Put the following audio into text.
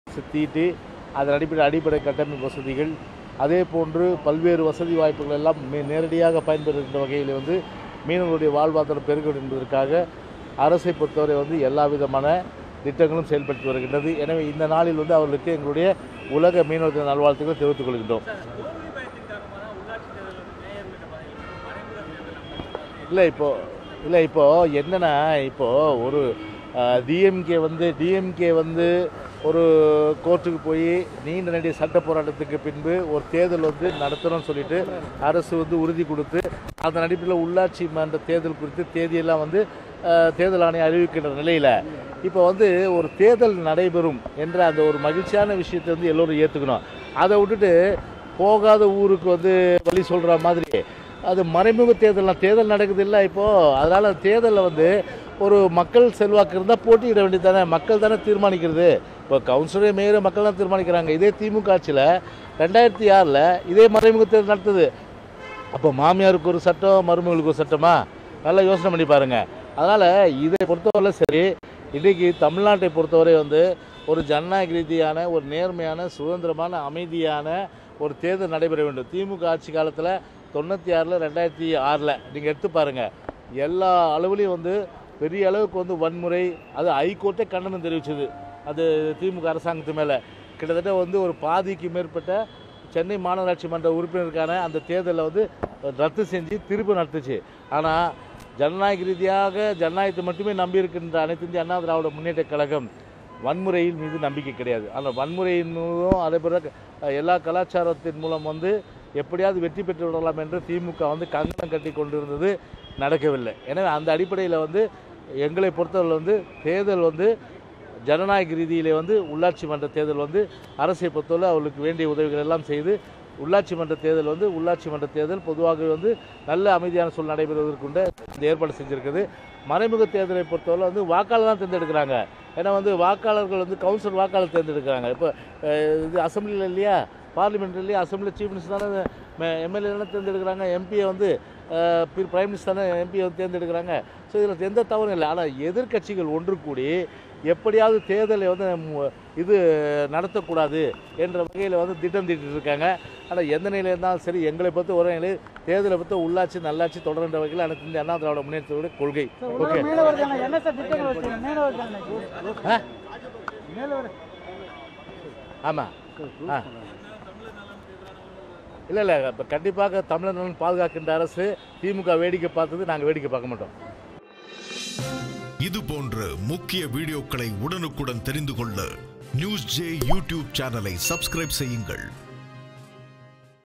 தீட்டி அதன் அடிப்படை அடிப்படை கட்டமைப்பு வசதிகள் அதே போன்று பல்வேறு வசதி வாய்ப்புகள் எல்லாம் மே- நேரடியாக பயன்பெறுகின்ற வகையில் வந்து மீனவர்களுடைய வாழ்வாதாரம் பெருக வேண்டும் என்பதற்காக அரசை பொறுத்தவரை வந்து எல்லா விதமான திட்டங்களும் செயல்படுத்தி வருகின்றது எனவே இந்த நாளில் வந்து அவர்களுக்கு எங்களுடைய உலக மீனவர் தின நல்வாழ்த்துக்களை தெரிவித்துக் கொள்கின்றோம் இல்லை இப்போ இல்லை இப்போ என்னன்னா இப்போ ஒரு டிஎம்கே வந்து டிஎம்கே வந்து ஒரு கோர்ட்டுக்கு போய் நீண்ட நெடிய சட்ட போராட்டத்துக்கு பின்பு ஒரு தேர்தல் வந்து நடத்தணும்னு சொல்லிட்டு அரசு வந்து உறுதி கொடுத்து அதன் அடிப்படையில் உள்ளாட்சி மன்ற தேர்தல் குறித்து தேதியெல்லாம் வந்து அஹ், தேர்தல் ஆணையம் அறிவிக்கின்ற நிலையில் இப்போ வந்து ஒரு தேர்தல் நடைபெறும் என்ற அந்த ஒரு மகிழ்ச்சியான விஷயத்தை வந்து எல்லோரும் ஏற்றுக்கணும் அதை விட்டுட்டு போகாத ஊருக்கு வந்து வழி சொல்கிற மாதிரி அது மறைமுக தேர்தல் தேர்தல் நடக்குது இல்லை இப்போது அதனால் தேர்தலில் வந்து ஒரு மக்கள் செல்வாக்கு இருந்தால் போட்டியிட வேண்டியது தானே மக்கள் தானே தீர்மானிக்கிறது இப்போ கவுன்சிலர் மேயர் மக்கள் தான் தீர்மானிக்கிறாங்க இதே திமுக ஆட்சியில் ரெண்டாயிரத்தி ஆறில் இதே மறைமுக தேர்தல் நடத்துது அப்போ மாமியாருக்கு ஒரு சட்டம் மருமகளுக்கு ஒரு சட்டமா நல்லா யோசனை பண்ணி பாருங்கள் அதனால் இதை பொறுத்தவரை சரி இன்றைக்கி தமிழ்நாட்டை பொறுத்தவரை வந்து ஒரு ஜனநாயக ரீதியான ஒரு நேர்மையான சுதந்திரமான அமைதியான ஒரு தேர்தல் நடைபெற வேண்டும் திமுக ஆட்சி காலத்தில் தொண்ணூற்றி ஆறில் ரெண்டாயிரத்தி ஆறில் நீங்கள் எடுத்து பாருங்கள் எல்லா அளவுலேயும் வந்து பெரிய அளவுக்கு வந்து வன்முறை அது ஹைகோர்ட்டே கண்டனம் தெரிவிச்சது அது திமுக அரசாங்கத்து மேலே கிட்டத்தட்ட வந்து ஒரு பாதிக்கு மேற்பட்ட சென்னை மாநகராட்சி மன்ற உறுப்பினருக்கான அந்த தேர்தலை வந்து ரத்து செஞ்சு திரும்ப நடத்துச்சு ஆனால் ஜனநாயக ரீதியாக ஜனநாயகத்தை மட்டுமே நம்பி இருக்கின்ற அனைத்து இந்திய அண்ணா திராவிட முன்னேற்ற கழகம் வன்முறையின் மீது நம்பிக்கை கிடையாது ஆனால் வன்முறையின் மூலம் அதே போல அஹ், எல்லா கலாச்சாரத்தின் மூலம் வந்து எப்படியாவது வெற்றி பெற்று விடலாம் என்று திமுக வந்து கங்கணம் கட்டி கொண்டிருந்தது நடக்கவில்லை எனவே அந்த அடிப்படையில் வந்து எங்களை பொறுத்தவரை வந்து தேர்தல் வந்து ஜனநாயக ரீதியிலே வந்து உள்ளாட்சி மன்ற தேர்தல் வந்து அரசை பொறுத்தவரை அவர்களுக்கு வேண்டிய உதவிகள் எல்லாம் செய்து உள்ளாட்சி மன்ற தேர்தல் வந்து உள்ளாட்சி மன்ற தேர்தல் பொதுவாக வந்து நல்ல அமைதியான சூழல் நடைபெறுவதற்குண்ட இந்த ஏற்பாடு செஞ்சுருக்குது மறைமுக தேர்தலை பொறுத்தவரை வந்து வாக்காளர் தான் தேர்ந்தெடுக்கிறாங்க ஏன்னா வந்து வாக்காளர்கள் வந்து கவுன்சில் வாக்காளர் தேர்ந்தெடுக்கிறாங்க இப்போ அஹ், இது அசம்பிளியில் இல்லையா பார்லிமெண்ட்லேயே அசம்பிளி சீஃப் மினிஸ்டர் தானே எம்எல்ஏ தானே தேர்ந்தெடுக்கிறாங்க எம்பியை வந்து பிரைம் மினிஸ்டர் தானே எம்பியை வந்து தேர்ந்தெடுக்கிறாங்க ஸோ இதில் எந்த தவறும் இல்லை ஆனால் எதிர்க்கட்சிகள் ஒன்று கூடி எப்படியாவது தேர்தலை வந்து மு- இது நடத்தக்கூடாது என்ற வகையில் வந்து திட்டம் தீட்டிட்டு இருக்காங்க ஆனால் எந்த நிலையில் இருந்தாலும் சரி எங்களை பொறுத்த ஒரு நிலை தேர்தலை பொறுத்த உள்ளாட்சி நல்லாட்சி தொடர்கின்ற வகையில் அனைத்து இந்திய அண்ணா திராவிட முன்னேற்றத்துடைய கொள்கை ஓகே மீனவருக்கான என்ன சார் திட்டங்கள் வச்சுங்க மீனவருக்கான ஆ மீனவர் ஆமாம் ஆ இல்லை இல்லை இப்போ கண்டிப்பாக தமிழர் நலன் பாதுகாக்கின்ற அரசு திமுக வேடிக்கை பார்த்தது நாங்கள் வேடிக்கை பார்க்க மாட்டோம் இது போன்ற முக்கிய வீடியோக்களை உடனுக்குடன் தெரிந்து கொள்ள நியூஸ் ஜே யூடியூப் சேனலை சப்ஸ்கிரைப் செய்யுங்கள்